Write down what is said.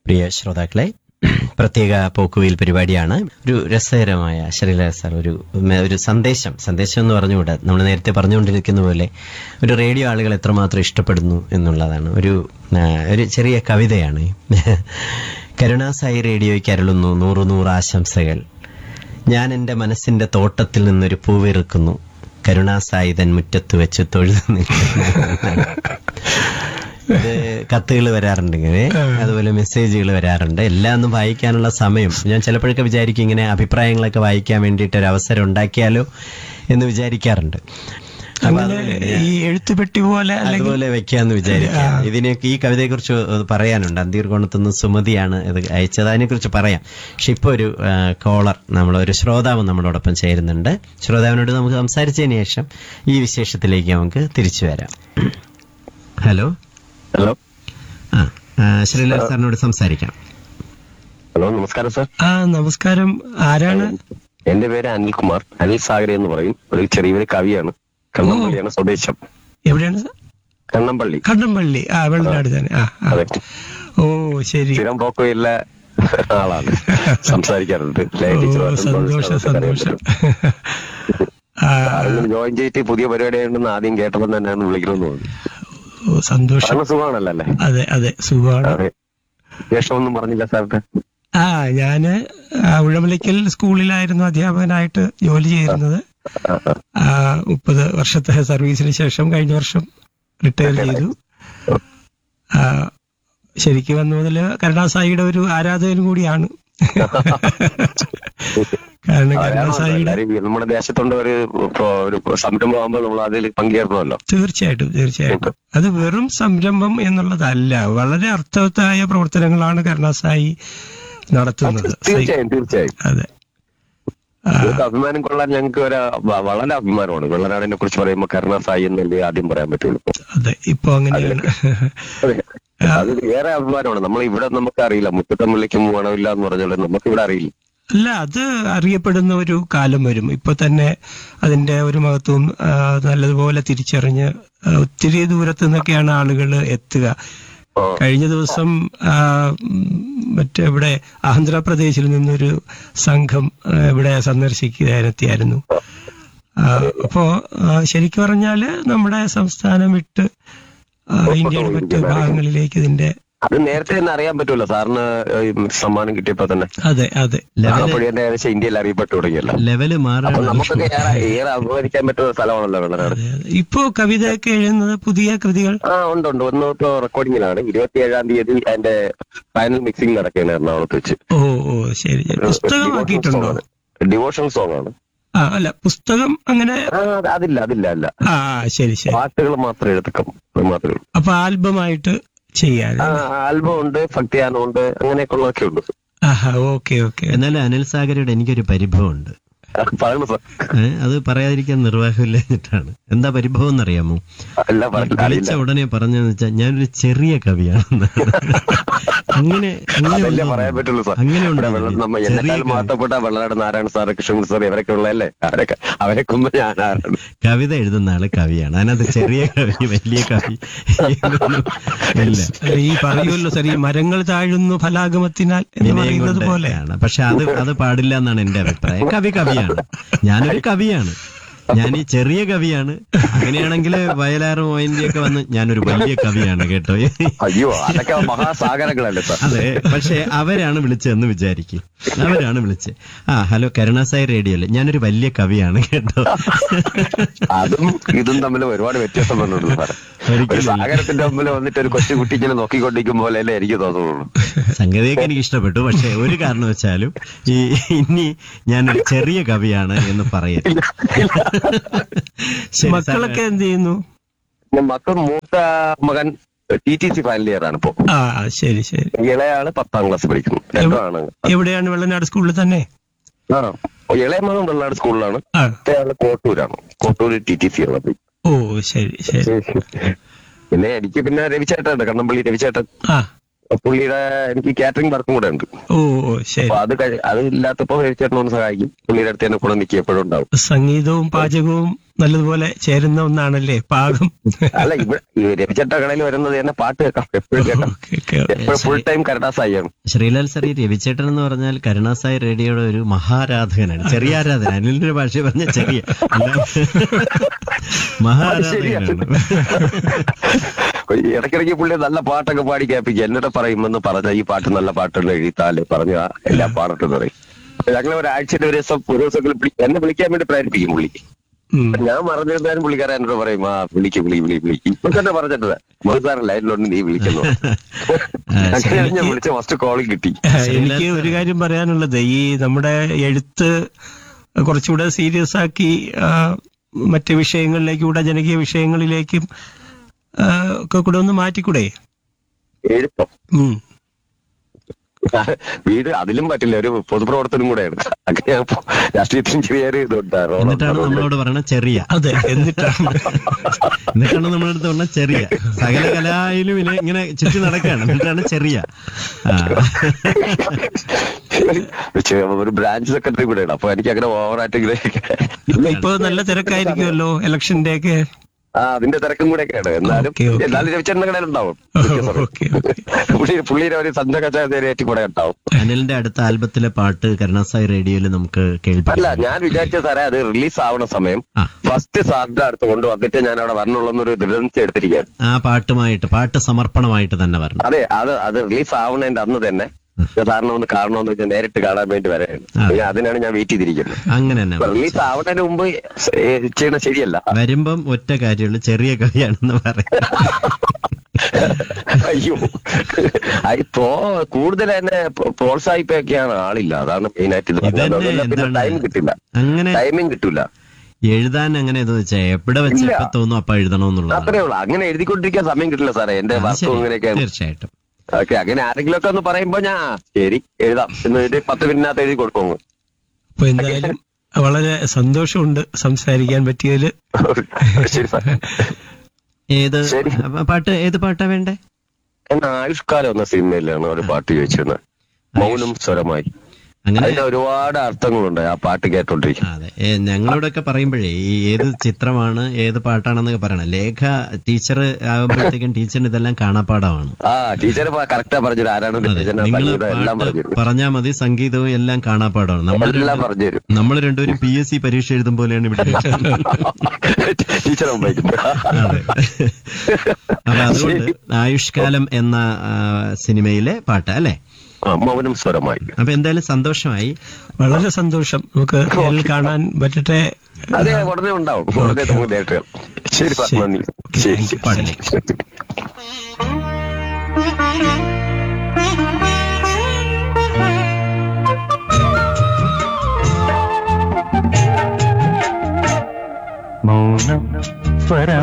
പ്രിയ ശ്രോതാക്കളെ പ്രത്യേക പോക്കുവയിൽ പരിപാടിയാണ് ഒരു രസകരമായ ശ്രീല സാർ ഒരു മ- ഒരു സന്ദേശം സന്ദേശം എന്ന് പറഞ്ഞുകൂടാ നമ്മൾ നേരത്തെ പറഞ്ഞുകൊണ്ടിരിക്കുന്ന പോലെ ഒരു റേഡിയോ ആളുകൾ എത്രമാത്രം ഇഷ്ടപ്പെടുന്നു എന്നുള്ളതാണ് ഒരു ആ, ഒരു ചെറിയ കവിതയാണ് കരുണാസായി റേഡിയോയ്ക്ക് അരുളുന്നു നൂറ് നൂറ് ആശംസകൾ ഞാൻ എൻ്റെ മനസ്സിന്റെ തോട്ടത്തിൽ നിന്നൊരു പൂവിറുക്കുന്നു കരുണാസായിതൻ മുറ്റത്ത് വെച്ച് തൊഴുതു നിൽക്കുന്നു ഇത് കത്തുകൾ വരാറുണ്ട് ഇങ്ങനെ അതുപോലെ മെസ്സേജുകൾ വരാറുണ്ട് എല്ലാം ഒന്നും വായിക്കാനുള്ള സമയം ഞാൻ ചിലപ്പോഴൊക്കെ വിചാരിക്കും ഇങ്ങനെ അഭിപ്രായങ്ങളൊക്കെ വായിക്കാൻ വേണ്ടിയിട്ട് ഒരു അവസരം ഉണ്ടാക്കിയാലോ എന്ന് വിചാരിക്കാറുണ്ട് അപ്പൊ അങ്ങനെ അതുപോലെ ഈ എഴുത്തുപെട്ടി പോലെ അല്ലെങ്കിൽ അതുപോലെ വെക്കാന്ന് വിചാരിക്കാം ഇതിനൊക്കെ ഈ കവിതയെ കുറിച്ച് പറയാനുണ്ട് അന്തീർകോണത്തുനിന്ന് സുമതിയാണ് ഇത് അയച്ചത് അതിനെ കുറിച്ച് പറയാം പക്ഷെ ഇപ്പൊ ഒരു കോളർ നമ്മൾ ഒരു ശ്രോതാവ് നമ്മളോടൊപ്പം ചേരുന്നുണ്ട് ശ്രോതാവിനോട് നമുക്ക് സംസാരിച്ചതിന് ശേഷം ഈ വിശേഷത്തിലേക്ക് നമുക്ക് തിരിച്ചു വരാം ഹലോ ഹലോ ആ ആ, ശ്രീലാൽ സാറിനോട് സംസാരിക്കാം ഹലോ നമസ്കാരം സാർ ആ നമസ്കാരം ആരാണ് എന്റെ പേര് അനിൽകുമാർ അനിൽ സാഗര എന്ന് പറയും ഒരു ചെറിയൊരു കവിയാണ് കണ്ണമ്പള്ളിയാണ് സ്വദേശം എവിടെയാണ് സർ? കണ്ണമ്പള്ളി കണ്ണമ്പള്ളി ആ വെള്ളനാട് തന്നെ ആ ആ. അതെ ഓ ശരി സ്ഥിരം പോക്കോയില്ല ആളാണ് സംസാരിക്കാറുണ്ട് ലൈൻ ഓ ടീച്ചറുമായിട്ടും സന്തോഷം സന്തോഷം ആ ആരെങ്കിലും ജോയിൻ ചെയ്തിട്ട് പുതിയ പരിപാടി ആയതുകൊണ്ടെന്ന് ആദ്യം കേട്ടപ്പോൾ തന്നെയാണ് വിളിക്കണമെന്ന് തോന്നുന്നു ഓ സന്തോഷം പറഞ്ഞ സുഖമാണല്ലോ അല്ലേ അതെ അതെ സുഖമാണ് അതെ ശേഷമൊന്നും പറഞ്ഞില്ല സാറിന്റെ ആ ഞാന് ആ, ഉഴമലിക്കൽ സ്കൂളിലായിരുന്നു അധ്യാപകനായിട്ട് ജോലി ചെയ്തിരുന്നത് ആ, മുപ്പത് വർഷത്തെ സർവീസിന് ശേഷം കഴിഞ്ഞ വർഷം റിട്ടയർ ചെയ്തു ആ, ശരിക്കും വന്ന മുതല് കരുണാസായിയുടെ ഒരു ആരാധകനും കൂടിയാണ് കാരണം കരുണാസായിയുടെ എല്ലാരും നമ്മുടെ ദേശത്തുണ്ട് ഒരു പ്രോ- ഒരു സംരംഭം ആകുമ്പോൾ നമ്മൾ അതിൽ പങ്കേറണമല്ലോ തീർച്ചയായിട്ടും തീർച്ചയായിട്ടും അത് വെറും സംരംഭം എന്നുള്ളതല്ല വളരെ അർത്ഥവത്തായ പ്രവർത്തനങ്ങളാണ് കരുണാസായി നടത്തുന്നത് തീർച്ചയായും തീർച്ചയായും അതെ ആ, നിങ്ങൾക്ക് അഭിമാനം കൊള്ളാൻ ഞങ്ങൾക്ക് ഒരു വ- വളരെ അഭിമാനമാണ് വെള്ളനാടിനെ കുറിച്ച് പറയുമ്പോൾ കരുണാസായി എന്നല്ലേ ആദ്യം പറയാൻ പറ്റുള്ളൂ അതെ ഇപ്പൊ അങ്ങനെയാണ് അതെ. അത് ഏറെ അഭിമാനമാണ് നമ്മൾ ഇവിടെ നമുക്ക് അറിയില്ല മുറ്റത്തമ്പള്ളിക്കും മണമില്ല എന്ന് പറഞ്ഞാൽ നമുക്ക് ഇവിടെ അറിയില്ല അല്ല അത് അറിയപ്പെടുന്ന ഒരു കാലം വരും ഇപ്പൊ തന്നെ അതിന്റെ ഒരു മഹത്വം ആ, നല്ലതുപോലെ തിരിച്ചറിഞ്ഞ് ആ, ഒത്തിരി ദൂരത്തു നിന്നൊക്കെയാണ് ആളുകൾ എത്തുക ആ. കഴിഞ്ഞ ദിവസം ആ, ഉം, മറ്റേ ഇവിടെ ആന്ധ്രാപ്രദേശിൽ നിന്നൊരു സംഘം ആ, ഇവിടെ സന്ദർശിക്കാനെത്തിയായിരുന്നു ആ, അപ്പോ ആ, ശരിക്കും പറഞ്ഞാല് നമ്മുടെ സംസ്ഥാനം വിട്ട് ആ, ഇന്ത്യയുടെ മറ്റ് ഭാഗങ്ങളിലേക്ക് ഇതിന്റെ അത് നേരത്തെ തന്നെ അറിയാൻ പറ്റുമല്ലോ സാറിന് ഈ സമ്മാനം കിട്ടിയപ്പോ തന്നെ അതെ അതെ ലെവല് അപ്പോഴേ തന്നെ ഏകദേശം ഇന്ത്യയിൽ അറിയപ്പെട്ട് തുടങ്ങിയല്ലോ ലെവല് അപ്പൊ മാറുകയാണ് നമുക്കൊക്കെ ഏറെ ഏറെ അഭിമാനിക്കാൻ പറ്റുന്ന സ്ഥലമാണല്ലോ വെള്ളനാട് അതെ, അതെ. ഇപ്പോ കവിതയൊക്കെ എഴുതുന്നത് പുതിയ കൃതികൾ ആ ഉണ്ട് ഉണ്ട് ഒന്ന് ഇപ്പോ റെക്കോർഡിങ്ങിലാണ് ഇരുപത്തിയേഴാം തീയതി അതിന്റെ ഫൈനൽ മിക്സിംഗ് നടക്കുകയാണ് എറണാകുളത്ത് വെച്ച് ഓ ഓ ശരി ശരി പുസ്തകമാക്കിയിട്ടുണ്ടോ ഡിവോഷണൽ സോങ് ആണ് ആ അല്ല പുസ്തകം അങ്ങനെ ആ, അത് അതില്ല അതില്ല അല്ല ആ ശരി ശരി പാട്ടുകൾ മാത്രം എഴുതക്കം അത് മാത്രമേ ഉള്ളൂ അപ്പൊ ആൽബമായിട്ട് ചെയ്യാൻ ആ ആൽബം ഉണ്ട് ഭക്തിയാനം ഉണ്ട് അങ്ങനെയൊക്കെ ഉള്ളതൊക്കെ ഉണ്ട് ആഹാ ഓക്കെ ഓക്കെ എന്നാലും അനിൽ സാഗരയുടെ എനിക്കൊരു പരിഭവമുണ്ട് പറയണു സാർ ഏ, അത് പറയാതിരിക്കാൻ നിർവാഹമില്ലാഞ്ഞിട്ടാണ് എന്താ പരിഭവം എന്നറിയാമോ അല്ല പറയില്ല വിളിച്ച അറിയില്ല ഉടനെ പറഞ്ഞെന്ന് വെച്ചാൽ ഞാനൊരു ചെറിയ കവിയാണ് അങ്ങനെ അങ്ങനെ അതല്ലേ ഉണ്ടോ? പറയാൻ പറ്റുള്ളൂ സാർ അങ്ങനെ ഇവിടെ ഉണ്ടോ? വെള്ളം നമ്മ ചെറിയ എന്നെക്കാൾ കവി- മാറ്റപ്പെട്ട വെള്ളനാട് നാരായണ സാറ് കൃഷ്ണൻ സാർ ഇവരൊക്കെ ഉള്ളതല്ലേ അവരൊക്കെ അവരൊക്കെ മുമ്പ് ഞാൻ ആരാണ് കവിത എഴുതുന്ന ആള് കവിയാണ് അതിനകത്ത് ചെറിയ കവി വലിയ കവി ഇതൊന്നും ഇല്ല അല്ല, ഈ പറയുമല്ലോ സാർ ഈ മരങ്ങൾ താഴുന്നു ഫലാഗമത്തിനാൽ എന്ന് വിനയം പറയുന്നത് പോലെ കൊണ്ടൊക്കെയാണ് പക്ഷെ അത് അത് പാടില്ല എന്നാണ് എന്റെ അഭിപ്രായം കവി കവിയാണ് ഞാനൊരു കവിയാണ് ഞാൻ ഈ ചെറിയ കവിയാണ് അങ്ങനെയാണെങ്കിൽ വയലാറ് മോയന്തിയൊക്കെ വന്ന് ഞാനൊരു വലിയ കവിയാണ് കേട്ടോ അയ്യോ അതൊക്കെ മഹാസാഗരങ്ങളല്ലേ സാർ അതെ പക്ഷെ അവരാണ് വിളിച്ചതെന്ന് വിചാരിക്കും അവരാണ് വിളിച്ചത് ആ ഹലോ കരുണാസായി റേഡിയോ അല്ലേ ഞാനൊരു വലിയ കവിയാണ് കേട്ടോ അതും ഇതും തമ്മിൽ ഒരുപാട് വ്യത്യാസം വന്നിട്ടുണ്ട് സാർ ഒരു ഒരിക്കലും സാഗരത്തിന്റെ മുമ്പിൽ വന്നിട്ട് ഒരു കൊച്ചു കുട്ടി ഇങ്ങനെ നോക്കിക്കൊണ്ടിരിക്കും പോലെ അല്ലേ എനിക്ക് തോന്നുള്ളൂ സംഗതിയൊക്കെ എനിക്ക് ഇഷ്ടപ്പെട്ടു പക്ഷെ ഒരു കാരണവശാലും ഈ ഇനി ഞാനൊരു ചെറിയ കവിയാണ് എന്ന് പറയരുത് ശരി, മക്കളൊക്കെ എന്ത് ചെയ്യുന്നു പിന്നെ മക്കൾ മൂത്ത മകൻ T T C final year ആണ് ഇപ്പോ ആ ശരി ശരി ഇളയാള് പത്താം ക്ലാസ് പഠിക്കുന്നു രണ്ടാണ് എവിടെയാണ് വെള്ളനാട് സ്കൂളിൽ തന്നെ ആ ഇളയ മകൻ വെള്ളനാട് സ്കൂളിലാണ് ആ മറ്റേയാള് കോട്ടൂരാണ് കോട്ടൂർ ടി ടി സി ഉള്ളത് ഓ ശരി ശരി പിന്നെ എനിക്ക് പിന്നെ രവിചേട്ടൻ കണ്ണമ്പള്ളി രവിചേട്ടൻ ആ പുള്ളിയുടെ എനിക്ക് കാറ്ററിംഗ് വർക്കും കൂടെ ഉണ്ട് ഓ ഓ ശരി അപ്പൊ അത് കഴി- അത് ഇല്ലാത്തപ്പോ രവിചേട്ടൻ ഒന്ന് സഹായിക്കും പുള്ളിയുടെ അടുത്ത് തന്നെ കൂടെ നിൽക്കുക എപ്പോഴും ഉണ്ടാവും സംഗീതവും പാചകവും നല്ലതുപോലെ ചേരുന്ന ഒന്നാണല്ലേ പാകം അല്ല ഇവിടെ ഈ രവിചട്ട കടയിൽ വരുന്നത് തന്നെ പാട്ട് കേൾക്കാം എപ്പോഴും കേൾക്കാം ഓക്കെ, എപ്പോഴും ഫുൾ ടൈം കരുണാസായിയാണ് ശ്രീലാൽ സർ ഈ രവിചേട്ടൻ എന്ന് പറഞ്ഞാൽ കരുണാസായി റേഡിയോയുടെ ഒരു മഹാരാധകനാണ് ചെറിയ ആരാധന അനിലിന്റെ ഭാഷ പറഞ്ഞ ചെറിയ അല്ല മഹാരാധകനാണ് ഇടയ്ക്കിടയ്ക്ക് പുള്ളി നല്ല പാട്ടൊക്കെ പാടി കേൾപ്പിക്കും എന്നോട് പറയുമെന്ന് പറഞ്ഞ ഈ പാട്ട് നല്ല പാട്ടുണ്ട് എഴുതാല് പറഞ്ഞു ആ എല്ലാം പാടട്ടെന്ന് പറയും ഞങ്ങൾ ഒരാഴ്ചയിൽ ഒരു ദിവസം ഒരു ദിവസം വിളി- എന്നെ വിളിക്കാൻ വേണ്ടി പ്രേരിപ്പിക്കും പുള്ളി ഉം. ഞാൻ പറഞ്ഞിരുന്നാലും പുള്ളിക്കാരൻ എന്നോട് പറയും ആ വിളിക്ക് വിളി വിളി വിളി ഇപ്പൊ തന്നെ പറഞ്ഞിട്ടത് മോസാറ് ലൈനിലുണ്ട് നീ വിളിക്കുന്നു അങ്ങനെയാണ് ഞാൻ വിളിച്ച ഫസ്റ്റ് കോളിൽ കിട്ടി എനിക്ക് ഒരു കാര്യം പറയാനുള്ളത് ഈ നമ്മുടെ എഴുത്ത് കുറച്ചുകൂടെ സീരിയസ് ആക്കി ആ, മറ്റ് വിഷയങ്ങളിലേക്കും കൂടെ ജനകീയ വിഷയങ്ങളിലേക്കും ആ, ഒക്കെ കൂടെ ഒന്ന് മാറ്റിക്കൂടെ എഴുത്തം ഉം. വീട് അതിലും പറ്റില്ല ഒരു പൊതുപ്രവർത്തനം കൂടെയാണ് അങ്ങനെ ഞാൻ ഇപ്പൊ രാഷ്ട്രീയത്തിന് ചെറിയൊരു ഇതുണ്ടായിരുന്നു എന്നിട്ടാണ് നമ്മളോട് പറയണ ചെറിയ അതെ എന്നിട്ടാണ് എന്നിട്ടാണ് നമ്മളടുത്ത് പറഞ്ഞ ചെറിയ സകല കലായിലും ഇങ്ങനെ ഇങ്ങനെ ചുറ്റി നടക്കുകയാണ് എന്നിട്ടാണ് ചെറിയ ആ. പക്ഷേ ഒരു ബ്രാഞ്ച് സെക്രട്ടറി കൂടെയാണ് അപ്പൊ എനിക്ക് അങ്ങനെ ഓവറായിട്ട് ഇങ്ങനെ ഇപ്പൊ നല്ല തിരക്കായിരിക്കുമല്ലോ ഇലക്ഷന്റെ ഒക്കെ ആ അതിന്റെ തിരക്കും കൂടെയൊക്കെയാണ് എന്നാലും ഓക്കേ, ഓക്കേ. എന്നാലും രവിചന്ദ്രൻ കടയിലുണ്ടാവും ഓക്കെ ഓക്കെ പുള്ളി പുള്ളിയുടെ ഒരു സന്ധ്യ കച്ചായത്തി കൂടെ ഉണ്ടാവും അനിലിന്റെ അടുത്ത ആൽബത്തിലെ പാട്ട് കരുണാസായി റേഡിയോയിൽ നമുക്ക് അല്ല കേൾപ്പിക്കാം ഞാൻ വിചാരിച്ച സാറേ അത് റിലീസ് ആവണ സമയം ആ. ഫസ്റ്റ് സാറിന്റെ അടുത്ത് കൊണ്ട് വന്നിട്ട് ഞാൻ അവിടെ വരണുള്ളൊരു ദൃഢനിശ്ചയം എടുത്തിരിക്കുകയാണ് ആ പാട്ടുമായിട്ട് പാട്ട് സമർപ്പണമായിട്ട് തന്നെ വരണം അതെ അത് അത് റിലീസ് ആവണതിന്റെ അന്ന് തന്നെ സാറിനെ ഒന്ന് കാണണമെന്ന് വെച്ചാൽ നേരിട്ട് കാണാൻ വേണ്ടി വരെയാണ് ആ. അതിനാണ് ഞാൻ വെയിറ്റ് ചെയ്തിരിക്കുന്നത് അങ്ങനെ തന്നെ റിലീസ് ആവണതിന് മുമ്പ് ഏ, ചെയ്യണ ശരിയല്ല വരുമ്പം ഒറ്റ കാര്യമുള്ളൂ ചെറിയ കളിയാണെന്ന് പറയാം അയ്യോ ഇപ്പോ കൂടുതൽ എന്നെ പ്ര- പ്രോത്സാഹിപ്പൊക്കെയാണ് ആളില്ല അതാണ് മെയിൻ ആയിട്ട് ഇത് ഇതന്നെ പറഞ്ഞത്. പിന്നെ എന്താണ്? ടൈം കിട്ടില്ല അങ്ങനെ ടൈമിങ് കിട്ടില്ല എഴുതാൻ അങ്ങനെ എന്ന് വെച്ചാൽ എവിടെ വെച്ച് ഇല്ല. എപ്പോ തോന്നും അപ്പൊ എഴുതണമെന്നുള്ളതാണ് അത്രേ ഉള്ളൂ അങ്ങനെ എഴുതിക്കൊണ്ടിരിക്കാൻ സമയം കിട്ടില്ല സാറേ എന്റെ അത് വർക്കും ശരി. ഇങ്ങനെയൊക്കെയാണ് തീർച്ചയായിട്ടും ഓക്കെ അങ്ങനെ ആരെങ്കിലും ഒക്കെ ഒന്ന് പറയുമ്പോ ഞാൻ ശരി എഴുതാം എന്ന് ഒരു പത്ത് മിനിറ്റിനകത്ത് എഴുതി കൊടുക്കും അപ്പൊ എന്തായാലും വളരെ സന്തോഷമുണ്ട് സംസാരിക്കാൻ പറ്റിയതില് ശരി സാർ ഏത് ശരി. അപ്പൊ പാട്ട് ഏത് പാട്ടാ വേണ്ടേ എന്നാ ആയുഷ്കാലം എന്ന സിനിമയിലാണ് ഒരു പാട്ട് ചോദിച്ചിരുന്നത് മൗനം സ്വരമായി അങ്ങനെ അതിന് ഒരുപാട് അർത്ഥങ്ങളുണ്ട് ആ പാട്ട് കേട്ടോണ്ടിരിക്കും അതെ ഏ, ഞങ്ങളോടൊക്കെ പറയുമ്പോഴേ ഈ ഏത് ചിത്രമാണ് ഏത് പാട്ടാണെന്നൊക്കെ പറയണം ലേഖ ടീച്ചർ ആകുമ്പോഴത്തേക്കും ടീച്ചറിന് ഇതെല്ലാം കാണാപ്പാടമാണ് ആ ടീച്ചർ കറക്റ്റാ പറഞ്ഞത് ആരാണ് അതെ ടീച്ചറിന്റെ നിങ്ങൾ സംഗീതം എല്ലാം പാട്ട് പറഞ്ഞു പറഞ്ഞാൽ മതി സംഗീതവും എല്ലാം കാണാപ്പാടമാണ് നമ്മൾ എല്ലാം പറഞ്ഞു തരും നമ്മൾ രണ്ടുപേരും പി എസ് സി പരീക്ഷ എഴുതും പോലെയാണ് ഇവിടെ ടീച്ചർ മുമ്പായിരിക്കും അതെ അപ്പൊ അതുകൊണ്ട് ആയുഷ്കാലം എന്ന ആ, സിനിമയിലെ പാട്ട് അല്ലെ ആ, മൗനം സ്വരമായി അപ്പൊ എന്തായാലും സന്തോഷമായി വളരെ സന്തോഷം നമുക്ക് നേരിൽ കാണാൻ പറ്റട്ടെ അതെ ഉടനെ ഉണ്ടാവും ഉടനെ നമുക്ക് നേരിട്ട് കാണാം. ശരി സാർ ശരി. നന്ദി ശരി ശരി പാടിലേക്ക്. ശരി മൗനം സ്വരം